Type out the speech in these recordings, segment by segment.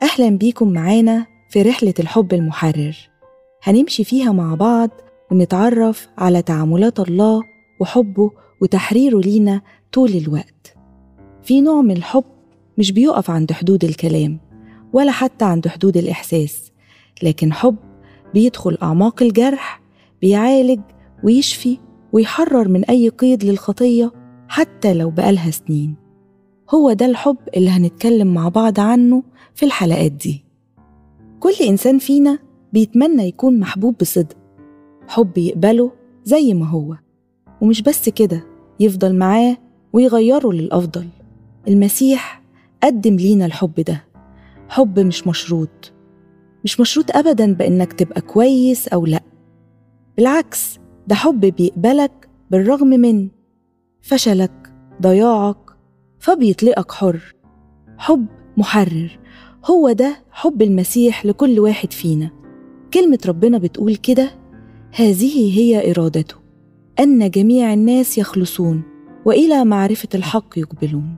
أهلا بيكم معانا في رحلة الحب المحرر هنمشي فيها مع بعض ونتعرف على تعاملات الله وحبه وتحريره لينا طول الوقت في نوع من الحب مش بيقف عند حدود الكلام ولا حتى عند حدود الإحساس لكن حب بيدخل أعماق الجرح بيعالج ويشفي ويحرر من أي قيد للخطية حتى لو بقالها سنين هو ده الحب اللي هنتكلم مع بعض عنه في الحلقات دي كل إنسان فينا بيتمنى يكون محبوب بصدق حب يقبله زي ما هو ومش بس كده يفضل معاه ويغيره للأفضل المسيح قدم لينا الحب ده حب مش مشروط مش مشروط أبدا بإنك تبقى كويس أو لأ بالعكس ده حب بيقبلك بالرغم من فشلك ضياعك فبيطلقك حر حب محرر هو ده حب المسيح لكل واحد فينا كلمة ربنا بتقول كده هذه هي إرادته أن جميع الناس يخلصون وإلى معرفة الحق يقبلون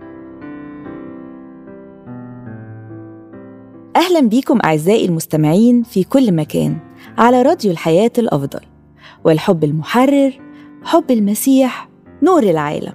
أهلا بيكم أعزائي المستمعين في كل مكان على راديو الحياة الأفضل والحب المحرر حب المسيح نور العالم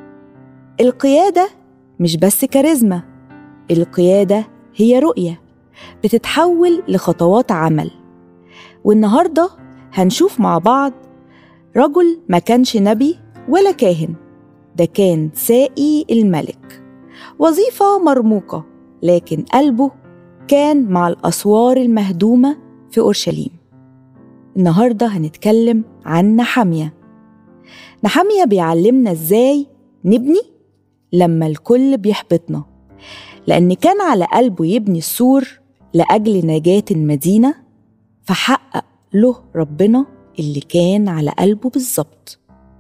القيادة مش بس كاريزما القيادة هي رؤية بتتحول لخطوات عمل والنهاردة هنشوف مع بعض رجل ما كانش نبي ولا كاهن ده كان سائي الملك وظيفة مرموقة لكن قلبه كان مع الأسوار المهدومة في أورشليم النهاردة هنتكلم عن نحامية نحامية بيعلمنا إزاي نبني لما الكل بيحبطنا لأن كان على قلبه يبني السور لأجل نجاة المدينة فحقق له ربنا اللي كان على قلبه بالظبط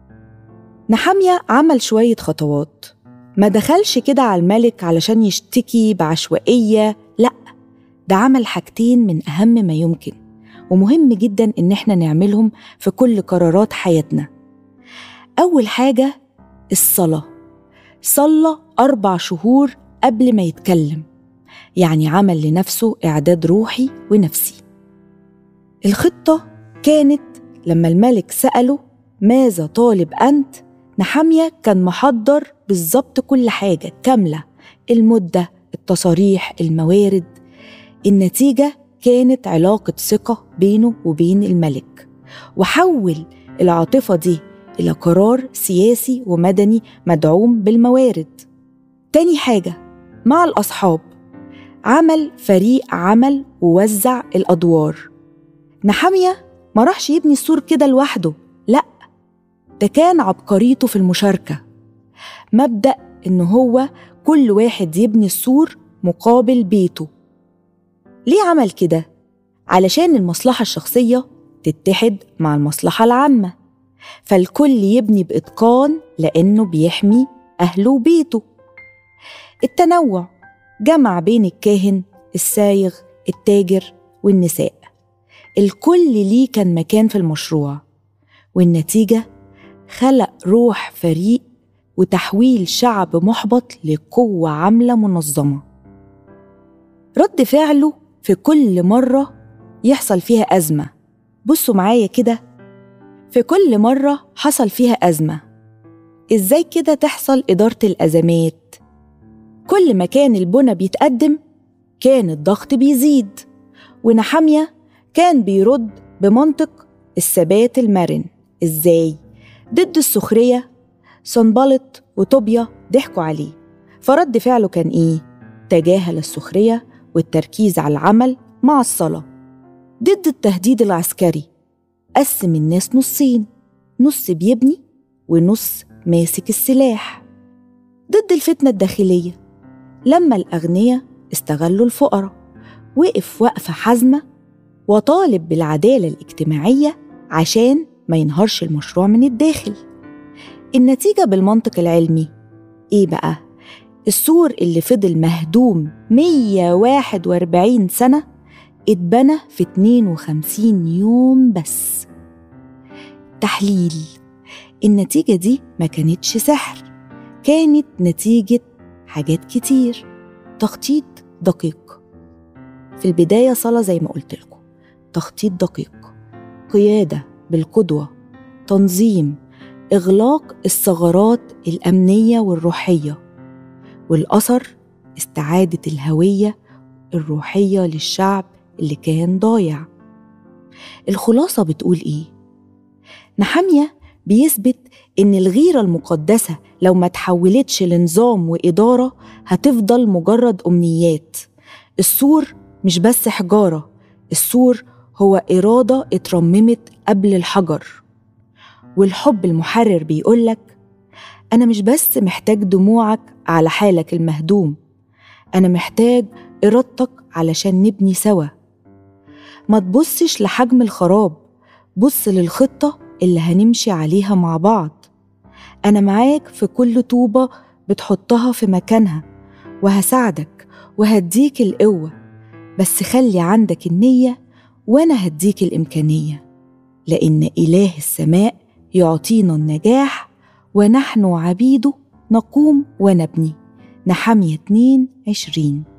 نحامية عمل شوية خطوات ما دخلش كده على الملك علشان يشتكي بعشوائية لأ ده عمل حاجتين من أهم ما يمكن ومهم جدا إن احنا نعملهم في كل قرارات حياتنا أول حاجة الصلاة صلى أربع شهور قبل ما يتكلم يعني عمل لنفسه إعداد روحي ونفسي الخطة كانت لما الملك سأله ماذا طالب أنت؟ نحامية كان محضر بالظبط كل حاجة كاملة المدة التصاريح الموارد النتيجة كانت علاقة ثقة بينه وبين الملك وحول العاطفة دي إلى قرار سياسي ومدني مدعوم بالموارد تاني حاجة مع الأصحاب عمل فريق عمل ووزع الأدوار نحامية ما راحش يبني السور كده لوحده لأ ده كان عبقريته في المشاركة مبدأ إن هو كل واحد يبني السور مقابل بيته ليه عمل كده؟ علشان المصلحة الشخصية تتحد مع المصلحة العامة فالكل يبني بإتقان لأنه بيحمي أهله وبيته التنوع جمع بين الكاهن السايغ التاجر والنساء الكل ليه كان مكان في المشروع والنتيجة خلق روح فريق وتحويل شعب محبط لقوة عاملة منظمة رد فعله في كل مرة يحصل فيها أزمة بصوا معايا كده في كل مرة حصل فيها أزمة إزاي كده تحصل إدارة الأزمات كل ما كان البنى بيتقدم كان الضغط بيزيد ونحامية كان بيرد بمنطق الثبات المرن إزاي؟ ضد السخرية صنبلط وطوبيا ضحكوا عليه فرد فعله كان إيه؟ تجاهل السخرية والتركيز على العمل مع الصلاة ضد التهديد العسكري قسم الناس نصين نص بيبني ونص ماسك السلاح ضد الفتنة الداخلية لما الأغنياء استغلوا الفقراء وقف وقفة حازمة وطالب بالعدالة الاجتماعية عشان ما ينهارش المشروع من الداخل النتيجة بالمنطق العلمي إيه بقى؟ السور اللي فضل مهدوم 141 سنة اتبنى في 52 يوم بس تحليل النتيجة دي ما كانتش سحر كانت نتيجة حاجات كتير تخطيط دقيق في البداية صلاة زي ما قلت لكم تخطيط دقيق قيادة بالقدوة تنظيم إغلاق الثغرات الأمنية والروحية والأثر استعادة الهوية الروحية للشعب اللي كان ضايع الخلاصة بتقول إيه؟ نحامية بيثبت إن الغيرة المقدسة لو ما تحولتش لنظام وإدارة هتفضل مجرد أمنيات السور مش بس حجارة السور هو إرادة اترممت قبل الحجر والحب المحرر بيقولك أنا مش بس محتاج دموعك على حالك المهدوم أنا محتاج إرادتك علشان نبني سوا ما تبصش لحجم الخراب بص للخطة اللي هنمشي عليها مع بعض أنا معاك في كل طوبة بتحطها في مكانها وهساعدك وهديك القوة بس خلي عندك النية وأنا هديك الإمكانية لأن إله السماء يعطينا النجاح ونحن عبيده نقوم ونبني نحمية 2 عشرين